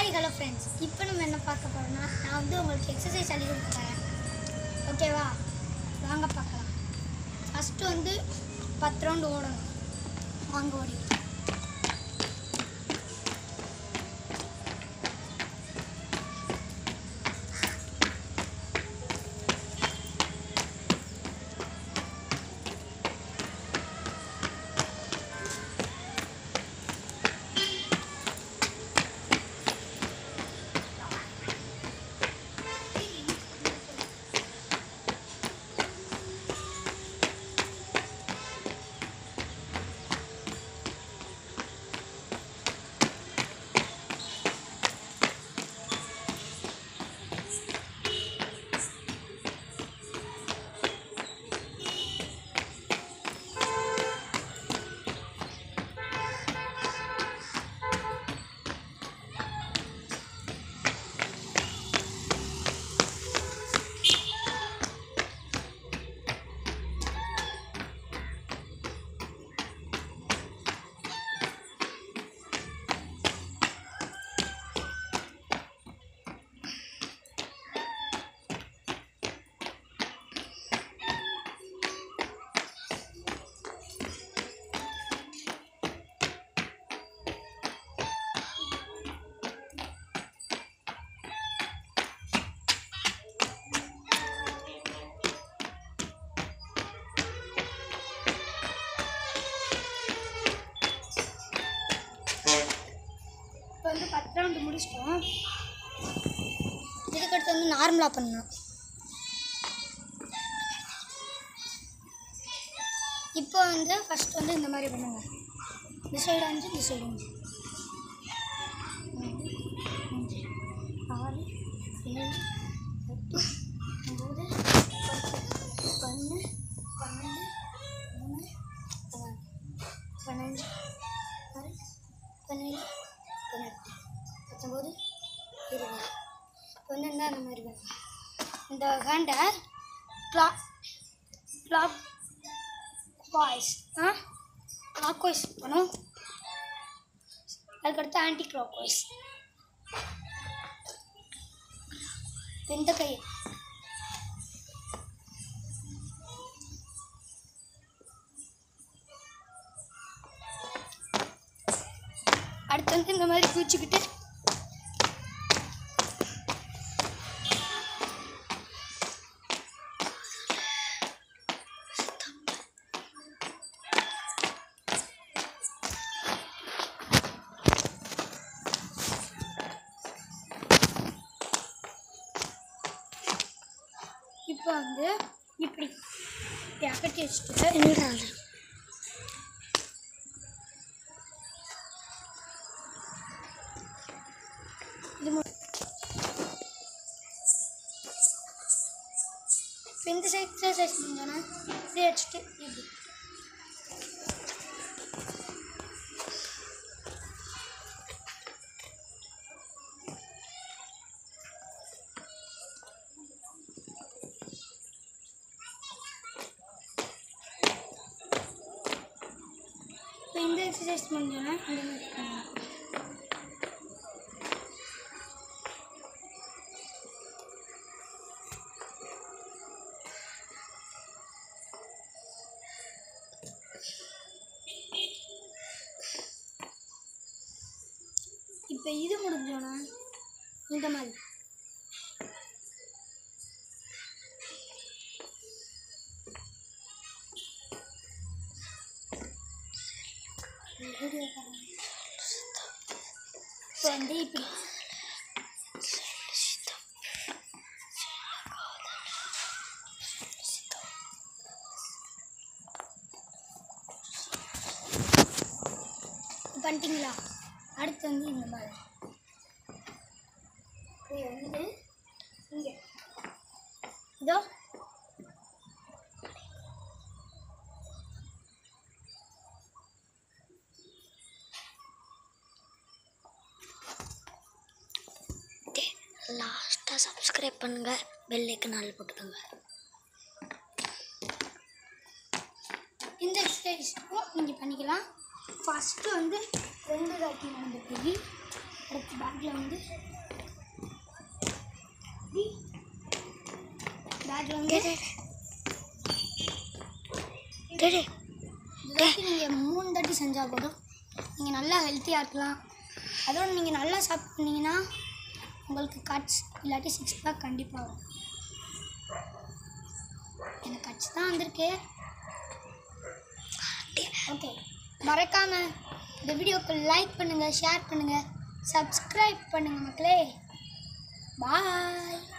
hi hello friends இப்போ நம்ம என்ன பார்க்க போகிறோம்னா நான் வந்து உங்களுக்கு எக்ஸசைஸ் சொல்லி கொடுக்க போகிறேன் ஓகேவா வாங்க பார்க்கலாம் ஃபஸ்ட்டு வந்து பத்து ரவுண்டு ஓடணும் வாங்க ஓடி இப்போ வந்து பத்து ரவுண்டு முடிச்சிட்டோம் இதுக்கடுத்து வந்து நார்மலாக பண்ணணும் இப்போ வந்து ஃபஸ்ட் வந்து இந்த மாதிரி பண்ணுங்க இந்த சைடு அஞ்சு இந்த சைடு அஞ்சு ரெண்டு, அஞ்சு, ஆறு ஏழு எட்டு ஒம்பது பத்து பன்னெண்டு பன்னெண்டு மூணு பதினாலு பதினஞ்சு ஆறு பதினேழு பதினெட்டு பத்தொம்போது இருபது இப்போ வந்து என்ன அந்த மாதிரி வேணும் இந்த ஹேண்டை கிளாக் கிளாக் வாய்ஸ் ஆ கிளாக் வாய்ஸ் பண்ணும் அதுக்கடுத்து ஆன்டி கிளாக் வாய்ஸ் இந்த கை அடுத்து வந்து இந்த மாதிரி குச்சிக்கிட்டு இப்போ வந்து இப்படி இப்படி அகட்டி வச்சுட்டு என்னடாது இது மு- இப்போ இந்த சைட் எக்ஸசைஸ் பண்ணோன்னா இப்படி வச்சுட்டு இப்படி இப்போ இந்த எக்ஸசைஸ் பண்ணோன்னா இந்த மாதிரி பண்ணணும் இப்போ இது முடிஞ்சோன்னா இந்த மாதிரி இப்போ வந்து இப்படி பண்ணிட்டீங்களா அடுத்து வந்து இந்த மாதிரி இப்படி வந்து இங்கே இதோ லாஸ்ட்டாக சப்ஸ்கிரைப் பண்ணுங்கள் பெல் ஐக்கனால் போட்டுக்கோங்க இந்த எக்ஸசைஸுக்கும் நீங்கள் பண்ணிக்கலாம் ஃபஸ்ட்டு வந்து ரெண்டு தாட்டி வந்து போய் அடுத்து பேக்கில் வந்து பேக்கில் வந்து டேய் டேய் இதுக்கு நீங்கள் மூணு தாட்டி செஞ்சால் போதும் நீங்கள் நல்லா ஹெல்த்தியாக இருக்கலாம் அதோட நீங்கள் நல்லா சாப்பிட்டீங்கன்னா உங்களுக்கு கட்ஸ் இல்லாட்டி சிக்ஸ் பேக் கண்டிப்பாக வரும் எனக்கு கட்ஸ் தான் வந்திருக்கு ஓகே மறக்காமல் இந்த வீடியோக்கு லைக் பண்ணுங்கள் ஷேர் பண்ணுங்கள் சப்ஸ்கிரைப் பண்ணுங்கள் மக்களே பாய்